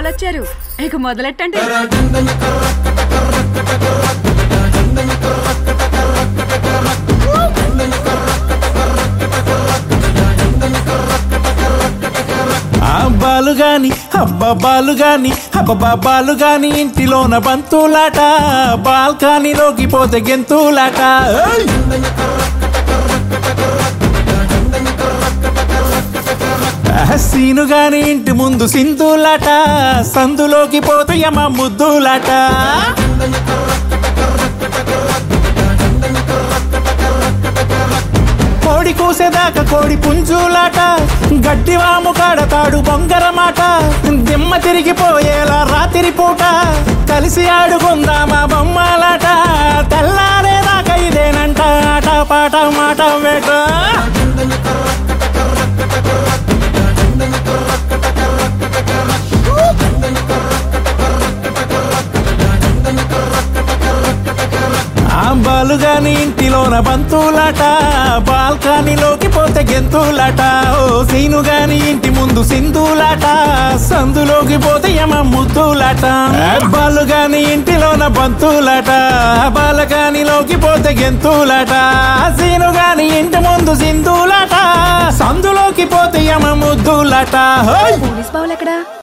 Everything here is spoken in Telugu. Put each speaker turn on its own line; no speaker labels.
వాళ్ళు వచ్చారు ఇక మొదలెట్టండి
ఆ బాలు గాని అబ్బ బాలు గాని అబ్బా బాలు గాని ఇంటిలోన బంతులాట బాల్కనీలోకి పోతే గెంతులాట ఏయ్! ఆ సీను గాని ఇంటి ముందు సింధులాట సందులోకి పోతే యమ ముద్దులాట కోడి కూసేదాకా కోడి పుంజులాట గడ్డి వాము కాడతాడు బొంగరమాట దిమ్మ తిరిగిపోయేలా రాత్రి పూట కలిసి ఆడుకుందామా బొమ్మలాట తెల్లారేదాకా ఇదేనంట ఆట పాట మాట వేట ఆ బాలుగాని ఇంటిలోన బంతులాట బాల్కనీలోకి పోతే గెంతులాట ఓ సీను గాని ఇంటి ముందు సింధులాట సందులోకి పోతే యమ ముద్దులాట ఆ బాలుగాని ఇంటిలోన బంతులాట బాలకానిలోకి పోతే గెంతులాట సీను గాని ఇంటి ముందు సింధులాట సందులోకి పోతే యమ ముద్దులాట హోయ్
పోలీస్ బావులు ఎక్కడా